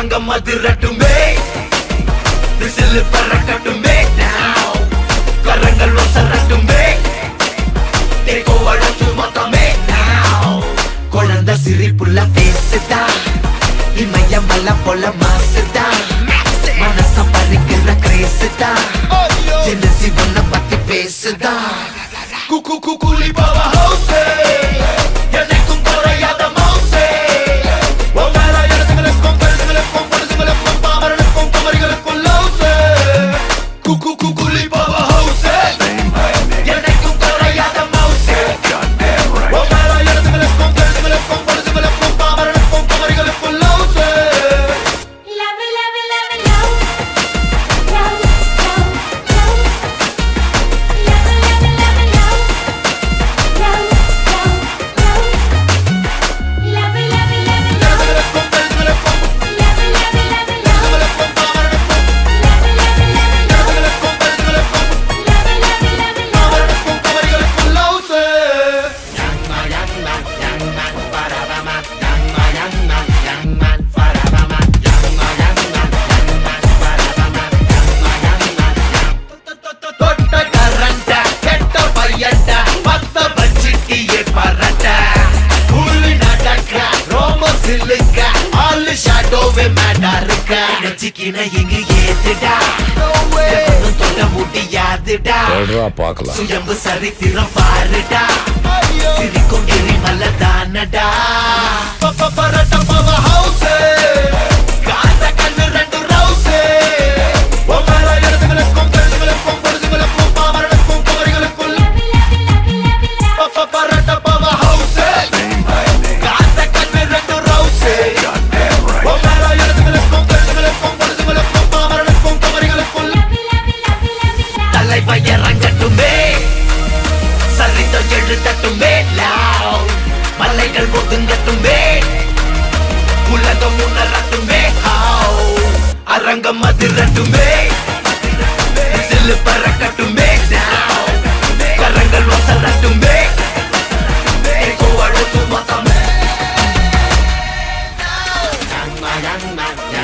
அரங்கம் அதிரட்டுமே whistle பறக்கட்டுமே now கரங்கள் ஒசரட்டுமே தேக்கோ அழைச்சு மொத்தமே now குழந்தை சிரிப்புள்ள பேசுதா இமயமல்ல போல மாசுதா மனச பறிக்கிற கிரேசுதா ஜெனசி ஒன்ன பத்தி பேசுதா குக்கு குக்குலி பாவா ஹவுசே எனக்கும் குறையாத மவுசே உன் மேல இடத்துங்களுக்கும் பெருசுங்களுக்கும் பொருசுங்களுக்கும் பாமரனுக்கும் குமரிகளுக்கும் லவுசே குக்கு குக்குலி பாவா ஹவுசே எனக்கும் குறையாத மவுசே உன் மேல இடத்துங்களுக்கும் பெருசுங்களுக்கும் பொருசுங்களுக்கும் பாமரனுக்கும் குமரிகளுக்கும் லவுசே Love it, love it, love it, love. Love, love, love. Love it, love it, love it, love. Love, love, love. Love it, love it, love it, love. இடத்துங்களுக்கும் பெருசுங்களுக்கும் Love it, love it, love it, love. பொருசுங்களுக்கும் பாமரனுக்கும் Love it, love it, love it, love. இடத்துங்களுக்கும் பெருசுங்களுக்கும் Love it, love it, love it, love. பாமரனுக்கும் குமரிகளுக்கும் லவுசே தொட்ட கரண்ட கெட்ட பையன்ட பத்த பச்சிட்டியே பரட்ட புள்ளி நடக்க ரோம சில்லுக்க ஆளு ஷாடோவே மேடா இருக்க நெச்சிக்கின இங்க ஏத்துடா எவனும் தொட முடியாதுடா சொல்றா பார்க்கலாம் சுயம்பு சரித்திரம் பாருடா சிரிக்கும் எரிமல தானடா பரட்ட பவ ஹவுஸ் காந்த கண்ணு ரெண்டு ரவுஸ் ஒவ்வொரு இடத்துகளுக்கும் பெருசுகளுக்கும் பொருசுகளுக்கும் பாமரனுக்கும் குமரிகளுக்கும் Love it, love it, love it, love. பரட்ட பவ ஹவுஸ் காந்த கண்ணு ரெண்டு ரவுஸ் ஒவ்வொரு இடத்துகளுக்கும் பெருசுகளுக்கும் பொருசுகளுக்கும் பாமரனுக்கும் குமரிகளுக்கும் Love it, love it, love it, love it, love. தலைவய ரங்கட்டுமே சரித்தம் எழுதட்டுமே Lav மலைகள் ஒதுங்கட்டுமே உலகம் உணரட்டுமே ஹாவ் அரங்கம் அதிரட்டுமே சிலு பறக்கட்டுமே now. கரங்கள் ஒசரட்டுமே எங்கோ அழுத்து மொத்தமே